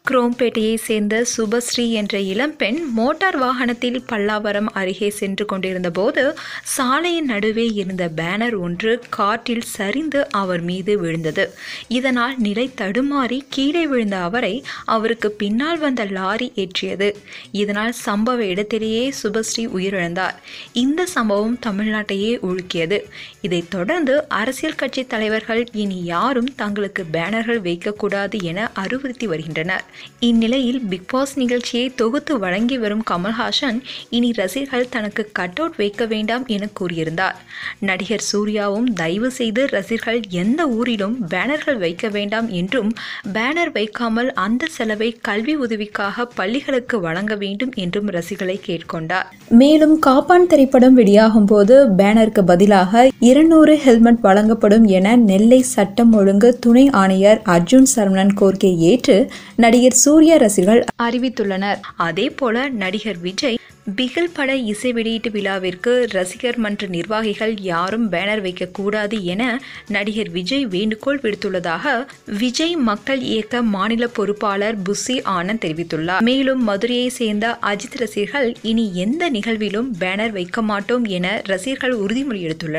குரோம்பேட்டையை சேர்ந்த சுபஸ்ரீ என்ற இளம்பெண் மோட்டார் வாகனத்தில் பல்லாவரம் அருகே சென்று கொண்டிருந்த போது சாலையின் நடுவே இருந்த பேனர் ஒன்று காற்றில் சரிந்து அவர் மீது விழுந்தது இதனால் நிலை தடுமாறி கீழே விழுந்த அவரை அவருக்கு பின்னால் வந்த லாரி ஏற்றியது இதனால் சம்பவ இடத்திலேயே சுபஸ்ரீ உயிரிழந்தார் இந்த சம்பவம் தமிழ்நாட்டையே உலுக்கியது இதைத் தொடர்ந்து அரசியல் கட்சி தலைவர்கள் இனி யாரும் தங்களுக்கு பேனர்கள் வைக்கக்கூடாது என அறிவுறுத்தி வருகின்றனர் இந்நிலையில் பிக் பாஸ் நிகழ்ச்சியை தொகுத்து வழங்கி வரும் கமல்ஹாசன் இனி ரசிகர்கள் தனக்கு கட் அவுட் வைக்க வேண்டாம் என கூறியிருந்தார் நடிகர் சூர்யாவும் தயவு செய்து ரசிகர்கள் எந்த ஊரிலும் பேனர்கள் வைக்க வேண்டாம் என்றும் பேனர் வைக்காமல் அந்த செலவை கல்வி உதவிக்காக பள்ளிகளுக்கு வழங்க வேண்டும் என்றும் ரசிகர்களை கேட்டுக்கொண்டார் மேலும் காப்பான் திரைப்படம் வெளியாகும் போது பேனருக்கு பதிலாக இருநூறு ஹெல்மெட் வழங்கப்படும் என நெல்லை சட்டம் ஒழுங்கு துணை ஆணையர் அர்ஜுன் சரவணன் கோரிக்கை ஏற்று நடிகர் சூர்யா ரசிகர்கள் அறிவித்துள்ளனர் அதே போல நடிகர் விஜய் பிகில் பட இசை வெளியீட்டு விழாவிற்கு ரசிகர் மன்ற நிர்வாகிகள் யாரும் பேனர் வைக்கக்கூடாது என நடிகர் விஜய் வேண்டுகோள் விடுத்துள்ளதாக விஜய் மக்கள் இயக்க மாநில பொறுப்பாளர் புஸ்ஸி ஆனந்த் தெரிவித்துள்ளார் மேலும் மதுரையை சேர்ந்த அஜித் ரசிகர்கள் இனி எந்த நிகழ்விலும் பேனர் வைக்க மாட்டோம் என ரசிகர்கள் உறுதிமொழி எடுத்துள்ளனர்